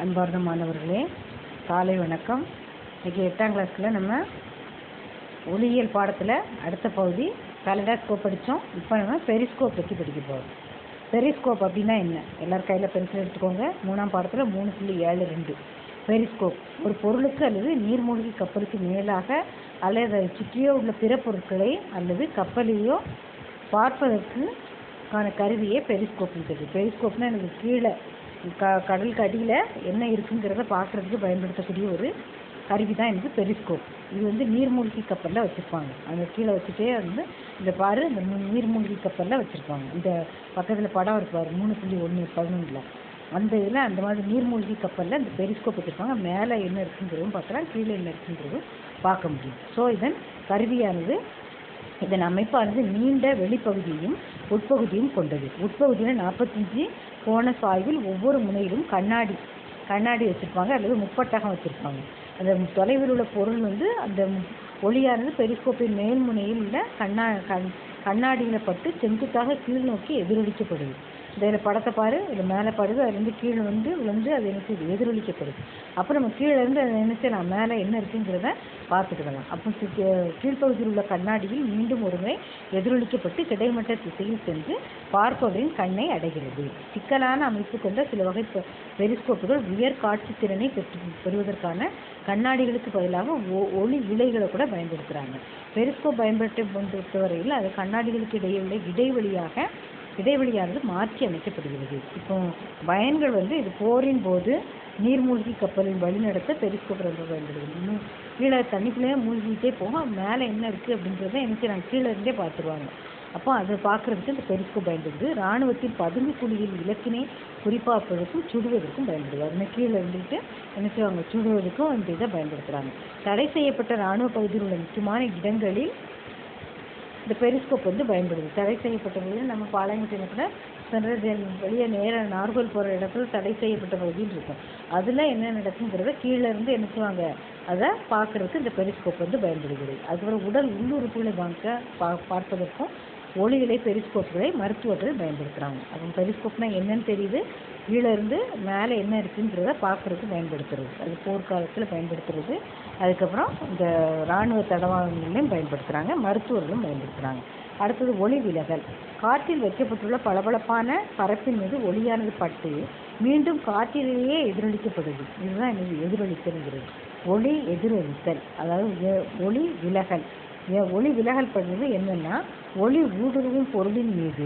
அன்பார்ந்த மாணவர்களே காலை வணக்கம் இன்னைக்கு எட்டாம் கிளாஸில் நம்ம ஒளியியல் பாடத்தில் அடுத்த பகுதி கலடாஸ்கோப் படித்தோம் இப்போ நம்ம பெரிஸ்கோப் பற்றி படிக்க போகிறோம் பெரிஸ்கோப் அப்படின்னா என்ன எல்லார் கையில் பென்சில் எடுத்துக்கோங்க மூணாம் பாடத்தில் மூணு புள்ளி ஏழு ரெண்டு பெரிஸ்கோப் ஒரு பொருளுக்கு அல்லது நீர்மூழ்கி கப்பலுக்கு மேலாக அல்லது அதை சுற்றியோ உள்ள பிற பொருட்களை அல்லது கப்பலையோ பார்ப்பதற்கு கான கருவியே பெரிஸ்கோப்ன்றது பெரிஸ்கோப்னா எனக்கு கீழே க கடலுக்கு அடியில் என்ன இருக்குங்கிறத பார்க்குறதுக்கு பயன்படுத்தக்கூடிய ஒரு கருவி தான் எனக்கு பெரிஸ்கோப் இது வந்து நீர்மூழ்கி கப்பலில் வச்சுருப்பாங்க அந்த கீழே வச்சுட்டே வந்து இந்த பாரு இந்த மூ- நீர்மூழ்கி கப்பலில் வச்சுருப்பாங்க இந்த பக்கத்தில் படம் இருக்கு பாரு மூணு புள்ளி ஒன்று பதினொன்றில் அந்த இதில் அந்த மாதிரி நீர்மூழ்கி கப்பலில் இந்த பெரிஸ்கோப் வச்சுருப்பாங்க மேலே என்ன இருக்குங்கிறதும் பார்க்கலாம் கீழே என்ன இருக்குங்கிறதும் பார்க்க முடியும் ஸோ இதன் கருவியானது இதன் அமைப்பானது நீண்ட வெளிப்பகுதியும் உட்பகுதியும் கொண்டது உட்பகுதியில் நாற்பத்தஞ்சு கோண சாய்வில் ஒவ்வொரு முனையிலும் கண்ணாடி கண்ணாடி வச்சுருப்பாங்க அல்லது முப்பட்டகம் வச்சுருப்பாங்க அந்த தொலைவில் உள்ள பொருள் வந்து அந்த ஒளியானது பெரிஸ்கோப்பின் மேல் முனையில் உள்ள கண்ணா கண் கண்ணாடியில் பட்டு செங்குத்தாக கீழ் நோக்கி எதிரொலிக்கப்படுது இந்த இதில் படத்தை பாரு இது மேலே படுது அதுலேருந்து கீழே வந்து விழுந்து அது என்ன செய்யுது எதிரொலிக்கப்படுது அப்போ நம்ம கீழே இருந்து அதை என்ன செய்யலாம் மேலே என்ன இருக்குங்கிறத பார்த்துக்கிடலாம் அப்போ சி- கீ- கீழ்ப்பகுதியில் உள்ள கண்ணாடியில் மீண்டும் ஒருமுறை எதிரொலிக்கப்பட்டு கிடைமட்ட திசையில் சென்று பார்ப்பவரின் கண்ணை அடைகிறது சிக்கலான அமைப்பு கொண்ட சில வகை பெ- பெரிஸ்கோப்புகள் உயர் காட்சி திறனை பெற்று பெறுவதற்கான கண்ணாடிகளுக்கு பதிலாக ஒ- ஒளி விலைகளை கூட பயன்படுத்துகிறாங்க பெரிஸ்கோப் பயன்படுத்த பொறுத்தவரையில் அது கண்ணாடிகளுக்கு இடையே உள்ள இடைவெளியாக இடைவெளியானது மாற்றி அமைக்கப்படுகிறது இப்போ பயன்கள் வந்து இது போரின் போது நீர்மூழ்கி கப்பலின் வழிநடத்த பெரிஸ்கோப் ரொம்ப பயன்படுகிறது இன்னும் கீழே தண்ணிக்குள்ளேயே மூழ்கிட்டே போக மேலே என்ன இருக்குது அப்படின்றத என்ன செய்றாங்க கீழே இருந்தே பார்த்துருவாங்க அப்போ அதை பார்க்குறதுக்கு இந்த பெரிஸ்கோப் பயன்படுது இராணுவத்தின் பதுங்கு குழியில் இலக்கினை குறிப்பாப்பதற்கும் சுடுவதற்கும் பயன்படுது அதுமே கீழே இருந்துட்டு என்ன செய்வாங்க சுடுவதற்கும் இந்த இதை பயன்படுத்துகிறாங்க தடை செய்யப்பட்ட இராணுவ பகுதியில் உள்ள முக்கியமான இடங்களில் இந்த பெரிஸ்கோப் வந்து பயன்படுது தடை செய்யப்பட்ட பகுதியில் நம்ம பாளையங்கோட்டையில் கூட சென்ட்ரல் வெளியே நேர நார்கோல் போகிற இடத்துல தடை செய்யப்பட்ட பகுதியில் இருக்கும் அதில் என்ன நடக்குங்கிறத கீழே இருந்து என்ன செய்வாங்க அதை பார்க்கறதுக்கு இந்த பெரிஸ்கோப் வந்து பயன்படுகிறது அதுக்கப்புறம் உடல் உள்ளுறுப்புகளை பார்க்க பா பார்ப்பதற்கும் ஒளிகளை பெரிஸ்கோப்புகளை மருத்துவர்கள் பயன்படுத்துகிறாங்க அப்போ பெரிஸ்கோப்னா என்னன்னு தெரியுது கீழே இருந்து மேலே என்ன இருக்குங்கிறத பார்க்கறதுக்கு பயன்படுத்துறது அது போர்க்காலத்தில் பயன்படுத்துறது அதுக்கப்புறம் இந்த இராணுவ தடவாளங்களையும் பயன்படுத்துகிறாங்க மருத்துவர்களும் பயன்படுத்துகிறாங்க அடுத்தது ஒளி விலகல் காற்றில் வைக்கப்பட்டுள்ள பளபளப்பான பரப்பின் மீது ஒளியானது பட்டு மீண்டும் காற்றிலேயே எதிரொலிக்கப்படுது இதுதான் எனக்கு எதிரொலித்தல்ங்கிறது ஒளி எதிரொலித்தல் அதாவது எ- ஒளி விலகல் எ- ஒளி விலகல் பண்ணுறது என்னன்னா ஒளி ஊடுருவும் பொருளின் மீது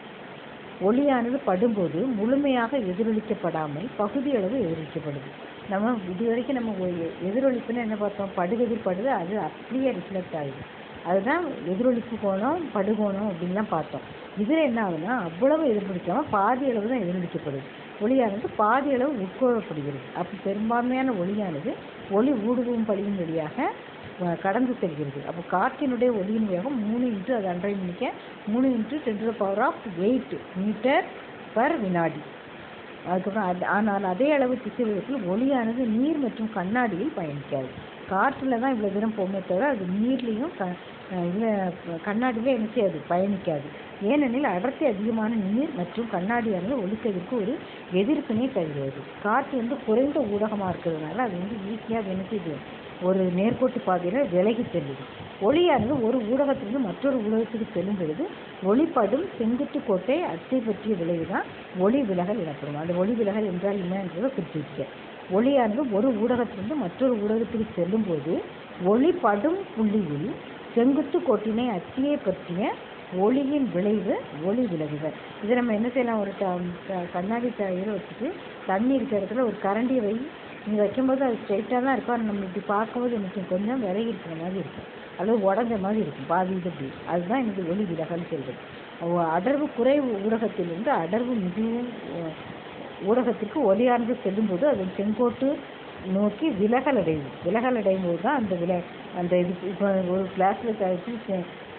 ஒளியானது படும்போது முழுமையாக எதிரொலிக்கப்படாமல் பகுதியளவு எதிரொலிக்கப்படுது நம்ம இதுவரைக்கும் நம்ம ஒ- எதிரொலிப்புன்னு என்ன பார்த்தோம் படுகதிர் படுது அது அப்படியே ரிஃப்ளெக்ட் ஆகுது அதுதான் எதிரொலிப்பு கோணம் படுகோணம் அப்படின்லாம் பார்த்தோம் இதில் என்ன ஆகுதுன்னா அவ்வளவு எதிரொலிக்காமல் பாதி அளவு தான் எதிரொலிக்கப்படுது ஒளியானது பாதி அளவு உட்கொள்ளப்படுகிறது அப்போ பெரும்பான்மையான ஒளியானது ஒளி ஊடுருவும் பழியின் வழியாக அஹ், கடந்து செல்கிறது அப்போ காற்றினுடைய ஒளியின் வேகம் மூணு இன்ட்டு அது அன்றைய மணிக்க மூணு into ten to power of eight meter per வினாடி அதுக்கப்புறம் அது ஆனால் அதே அளவு திசைவேகத்தில் ஒளியானது நீர் மற்றும் கண்ணாடியில் பயணிக்காது காற்றில் தான் இவ்வளோ தூரம் போகுமே தவிர அது நீர்லேயும் க இதில் கண்ணாடியில் என்ன செய்யாது பயணிக்காது ஏனெனில் அடர்த்தி அதிகமான நீர் மற்றும் கண்ணாடியானது ஒளிக்கதிர்க்கு ஒரு எதிர்ப்பினை தருகிறது காற்று வந்து குறைந்த ஊடகமாக இருக்கிறதுனால அது வந்து ஈஸியாக என்ன செய்யுது ஒரு நேர்கோட்டு பாதையில் விலகி செல்லுது ஒளியானது ஒரு ஊடகத்திலிருந்து மற்றொரு ஊடகத்துக்கு செல்லும் பொழுது ஒளிப்படும் செங்குத்து கோட்டை அச்சை பற்றிய விளைவு தான் ஒளி விலகல் எனப்படும் அந்த ஒளி விலகல் என்றால் என்னன்றதை குறிப்பிட்ட ஒளியானது ஒரு ஊடகத்திலிருந்து மற்றொரு ஊடகத்துக்கு செல்லும் போது ஒளிப்படும் புள்ளியில் செங்குத்து கோட்டினை அச்சியை பற்றிய ஒளியின் விளைவு ஒளி விலகுதல் இதை நம்ம என்ன செய்யலாம் ஒரு ட- க- கண்ணாடி தயிரை வச்சுட்டு தண்ணி இருக்கிற இடத்துல ஒரு கரண்டியை வை நீ வைக்கும்போது அது ஸ்ட்ரைட்டாக தான் இருக்கும் ஆனால் நம்ம இப்படி பார்க்கும்போது எனக்கு கொஞ்சம் விலகி இருக்கிற மாதிரி இருக்கும் அல்லது உடஞ்ச மாதிரி இருக்கும் பாதி இது இப்படி அதுதான் எனக்கு ஒளி விலகல் சொல்றது அவ- அடர்வு குறைவு ஊடகத்திலிருந்து அடர்வு மிகவும் அஹ், ஊடகத்திற்கு ஒளியானது செல்லும்போது அது செங்கோட்டு நோக்கி விலகல் அடையுது விலகல் அடையும் போது தான் அந்த வில அந்த இது இப்போ ஒரு கிளாஸில் வச்சு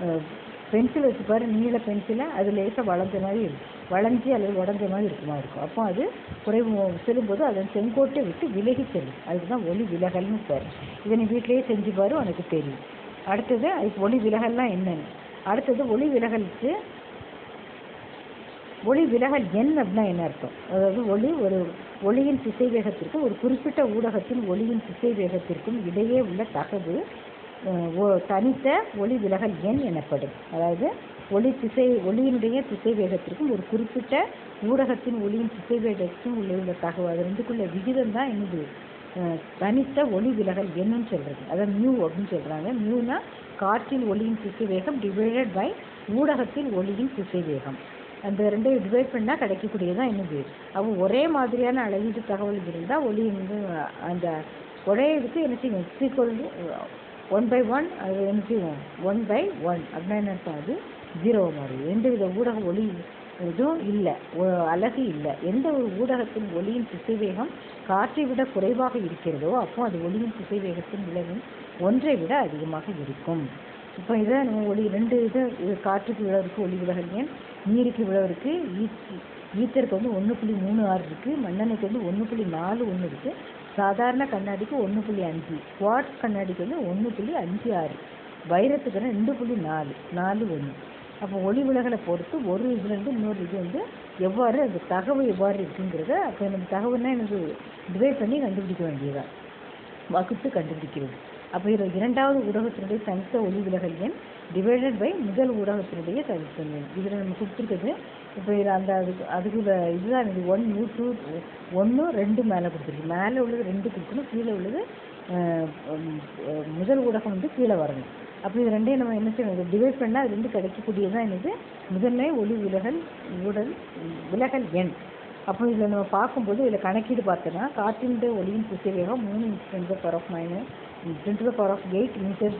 பென்சில் வச்சு பாரு நீல பென்சிலை அது லேசாக வளைஞ்ச மாதிரி இருக்கும் வளைஞ்சி அல்லது உடஞ்ச மாதிரி இருக்குமா இருக்கும் அப்போ அது குறைவு செல்லும்போது அதன் செங்கோட்டை விட்டு விலகி செல்லும் அதுக்கு தான் ஒளி விலகல்னு பேர் இதை நீ வீட்டிலேயே செஞ்சு பாரு உனக்கு தெரியும் அடுத்தது அதுக்கு ஒளி விலகல்லாம் என்னன்னு அடுத்தது ஒளி விலகலுக்கு ஒளி விலகல் எண் அப்படின்னா என்ன அர்த்தம் அதாவது ஒளி ஒரு ஒளியின் திசைவேகத்திற்கும் ஒரு குறிப்பிட்ட ஊடகத்தின் ஒளியின் திசைவேகத்திற்கும் இடையே உள்ள தகவு அஹ், ஒ- தனித்த ஒளி விலகல் எண் எனப்படும் அதாவது ஒளி திசை ஒளியினுடைய திசைவேகத்திற்கும் ஒரு குறிப்பிட்ட ஊடகத்தின் ஒளியின் திசைவேகத்திற்கும் உள்ள உள்ள தகவு அது ரெண்டுக்குள்ள விகிதம் தான் என்னது அஹ், தனித்த ஒளி விலகல் என்னன்னு சொல்றது அதான் மியூ அப்படின்னு சொல்றாங்க மியூனா காற்றின் ஒளியின் திசைவேகம் டிவைடட் பை ஊடகத்தின் ஒளியின் திசைவேகம் அந்த ரெண்டையும் டிவைட் பண்ணால் கிடைக்கக்கூடியதான் என்னது அவ ஒரே மாதிரியான அளவீட்டு தகவல் இருந்தால் ஒளி வந்து அந்த ஒரே இதுக்கு என்ன செய்யும் equal ஒன் பை ஒன் அது என்ன செய்யும் ஒன் பை ஒன் அப்படின்னா என்ன அர்த்தம் அது ஜீரோ மாதிரி எந்த வித ஊடக ஒளி இதுவும் இல்லை அழகு இல்லை எந்த ஒரு ஊடகத்தின் ஒளியின் திசைவேகம் காற்றை விட குறைவாக இருக்கிறதோ அப்போ அது ஒளியின் திசைவேகத்தின் விளைவும் ஒன்றை விட அதிகமாக இருக்கும் இப்போ இதை நம்ம ஒளி ரெண்டு இது இது காற்றுக்கு விழவருக்கு ஒளி விலகல் எண் நீருக்கு விழவருக்கு ஈ- ஈத்தருக்கு வந்து ஒன்று புள்ளி மூணு ஆறு இருக்குது மண்ணெண்ணெய்க்கு வந்து ஒன்று புள்ளி நாலு ஒன்று இருக்குது சாதாரண கண்ணாடிக்கு ஒன்று புள்ளி அஞ்சு குவாட்ஸ் கண்ணாடிக்கு வந்து ஒன்று புள்ளி அஞ்சு ஆறு வைரத்துக்கு வந்து ரெண்டு புள்ளி நாலு நாலு ஒன்று அப்போ ஒளி விலகலை பொறுத்து ஒரு இதுலேருந்து இன்னொரு இது வந்து எவ்வாறு அந்த தகவல் எவ்வாறு இருக்குங்கிறத அப்போ நம்ம தகவல்னா எனக்கு டிவைட் பண்ணி கண்டுபிடிக்க வேண்டியதான் வகுத்து கண்டுபிடிக்கிறது அப்போ இதில் இரண்டாவது ஊடகத்தினுடைய தனித்த ஒளி விலகல் எண் டிவைடட் பை முதல் ஊடகத்தினுடைய தனித்த எண் இதில் நம்ம கொடுத்துருக்குது இப்போ இது அந்த அதுக்கு அதுக்குள்ள இதுதான் இது ஒன் யூ டூ ஒன்று ரெண்டு மேலே கொடுத்துருக்கு மேலே உள்ளது ரெண்டு கொடுக்கணும் கீழே உள்ளது அஹ், உம், அஹ், முதல் ஊடகம் வந்து கீழே வரணும் அப்போ இது ரெண்டையும் நம்ம என்ன செய்யணும் டிவைட் பண்ணால் அது ரெண்டு கிடைக்கக்கூடியதான் என்னது முதன்மை ஒளி விலகல் ஊடல் விலகல் எண் அப்போ இதில் நம்ம பார்க்கும்போது இதில் கணக்கீடு பார்த்தோன்னா காற்றினுடைய ஒளியின் திசைவேகம் மூணு into ten power of minus ten to power of eight meter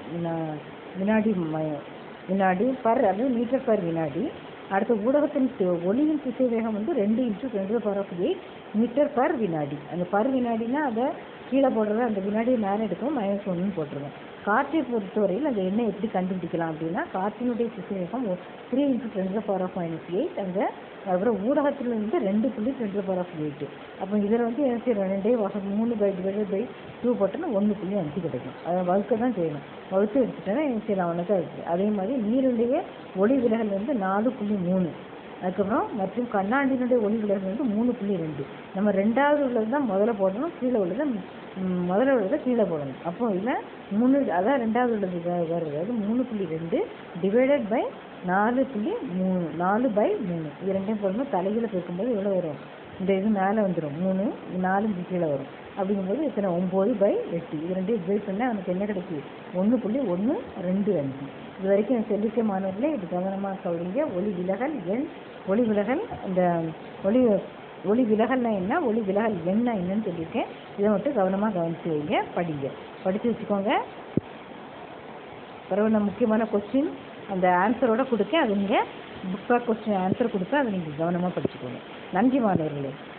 வினாடி ம- வினாடி பர் அதாவது மீட்டர் பர் வினாடி அடுத்த ஊடகத்தின் தி- ஒளியின் திசைவேகம் வந்து ரெண்டு into ten to power of eight meter per வினாடி அந்த பர் வினாடினா அதை கீழே போடுறது அந்த வினாடியை மேலே எடுக்கவும் மைனஸ் ஒன்றுன்னு போட்டுருவோம் காற்றை பொறுத்தவரையில் அந்த எண்ணெய் எப்படி கண்டுபிடிக்கலாம் அப்படின்னா காற்றினுடைய திசைவேகம் three into ten power of minus eight அங்கே அப்புறம் ஊடகத்தில் இருந்து ரெண்டு புள்ளி டென் பவர் ஆஃப் எயிட் அப்போ இதில் வந்து என்ன செய்யணும் ரெண்டே வகை மூணு பை டிவைடட் பை டூ போட்டோன்னா ஒன்று புள்ளி அஞ்சு கிடைக்கும் அதை வகுக்க தான் செய்யணும் வகுத்து எடுத்துட்டேன்னா என்ன செய்யலாம் அவனுக்கு இருக்குது அதே மாதிரி நீருடைய ஒளி விலகல் வந்து நாலு புள்ளி மூணு அதுக்கப்புறம் மற்றும் கண்ணாடியினுடைய ஒளி விலகல் வந்து மூணு புள்ளி ரெண்டு நம்ம ரெண்டாவது உள்ளது தான் முதல்ல போடணும் கீழே உள்ளதை ம், முதல்ல உள்ளதை கீழே போடணும் அப்போ இதில் மூணு அதான் ரெண்டாவது உள்ளது வ- வருது அது மூணு புள்ளி ரெண்டு டிவைடட் பை நாலு புள்ளி மூணு நாலு பை மூணு இது ரெண்டையும் போடும்போது தலைகீழ பெருக்கும்போது எவ்வளோ வரும் இந்த இது மேலே வந்துடும் மூணு இது நாலு இங்க கீழே வரும் அப்படிங்கும்போது இத்தனை ஒம்பது பை எட்டு இது ரெண்டையும் டிவைட் பண்ணால் நமக்கு என்ன கிடைக்குது ஒன்று புள்ளி ஒன்று ரெண்டு அஞ்சு இது வரைக்கும் நான் சொல்லியிருக்க மாணவர்களே இது கவனமாக கவனிங்க ஒளி விலகல் எண் ஒளி விலகல் இந்த ஒளி ஒளி விலகல்னா என்ன ஒளி விலகல் எண்ணா என்னன்னு சொல்லியிருக்கேன் இதை மட்டும் கவனமாக கவனித்து வைங்க படிங்க படித்து வச்சுக்கோங்க பிறகு நான் முக்கியமான கொஸ்டின் அந்த ஆன்சரோட கொடுக்க அது நீங்கள் புக் பேக் கொஸ்டின் ஆன்சர் கொடுப்பேன் அதை நீங்கள் கவனமாக படிச்சுக்கோங்க நன்றி மாணவர்களே